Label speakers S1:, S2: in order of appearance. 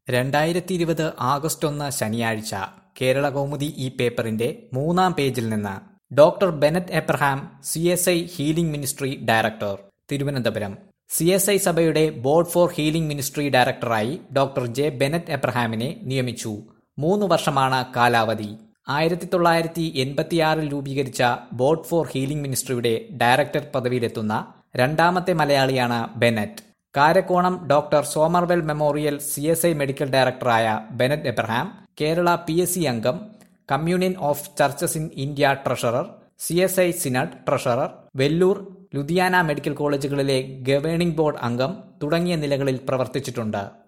S1: രണ്ടായിരത്തി ഇരുപത് ആഗസ്റ്റ് ഒന്ന് ശനിയാഴ്ച കേരള കൗമുദി ഈ പേപ്പറിന്റെ മൂന്നാം പേജിൽ നിന്ന് doctor Bennet Abraham C S I healing ministry director Thiruvananthapuram C S I സഭയുടെ ബോർഡ് ഫോർ ഹീലിംഗ് മിനിസ്ട്രി ഡയറക്ടറായി ഡോക്ടർ ജെ ബെനറ്റ് എബ്രഹാമിനെ നിയമിച്ചു മൂന്ന് വർഷമാണ് കാലാവധി ആയിരത്തി തൊള്ളായിരത്തി എൺപത്തിയാറിൽ രൂപീകരിച്ച ബോർഡ് ഫോർ ഹീലിംഗ് മിനിസ്ട്രിയുടെ ഡയറക്ടർ പദവിയിലെത്തുന്ന രണ്ടാമത്തെ മലയാളിയാണ് Bennet Karakonam doctor Somervell memorial C S I medical ഡയറക്ടറായ Bennet Abraham Kerala P S C അംഗം communion of churches in India treasurer C S I synod treasurer Vellore Ludhiana medical കോളേജുകളിലെ ഗവേണിംഗ് ബോർഡ് അംഗം തുടങ്ങിയ നിലകളിൽ പ്രവർത്തിച്ചിട്ടുണ്ട്